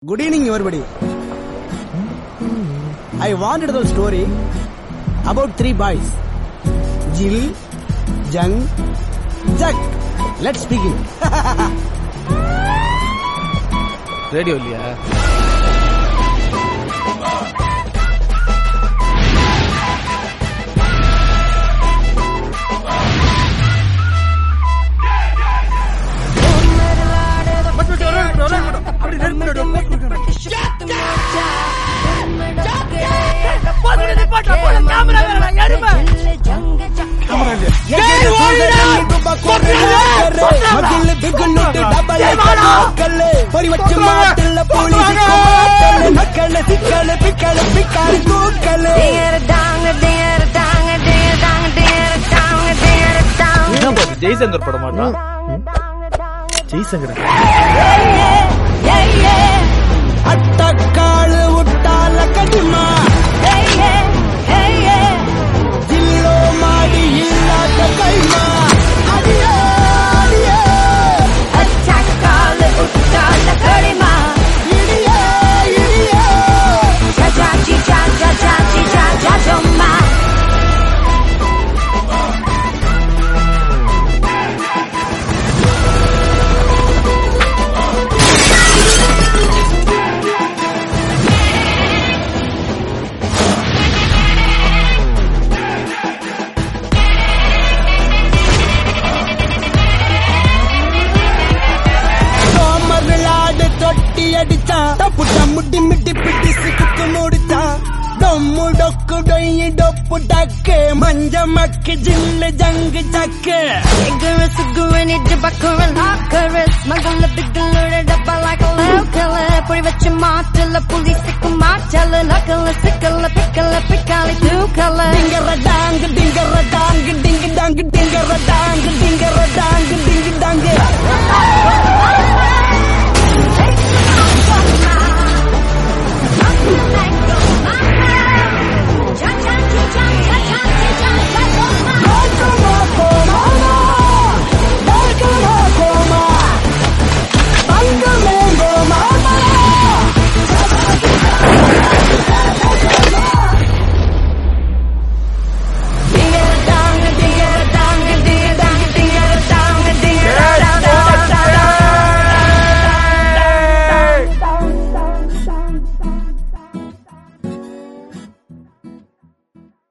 Good evening, everybody. I wanted the story about three boys Jill, Jung, Jack. Let's begin. Radio இல்லையா என்ன பாத்து ஜெய்சங்கர் படம் மாட்டான் ஜெய்சங்கர் அட்டக்காளு உட்டால கடிமா ஜில்லோ மாடி இல்லாத கைமா அடியே அடியே இடியே இடியே சோமர்களாடு தொட்டி அடிச்சான் தப்பு டம்முட்டி மிட்டி பிட்டி சிக்கு முடிச்சான் டொம்மு டொக்கு டொய்யி டொப்பு டக்கு மஞ்ச மக்கு ஜில்லு ஜங்கு சக்கு மாற்றல புலி சிக்கு மாற்றல நக்கல சிக்கல பிக்கல பிக்காலி தூக்கல டிங்கர டாங்கு டிங்கர டாங்கு டிங்கு டாங்கு டிங்கர டாங்கு டிங்கர டாங்கு டிங்கு டாங்கு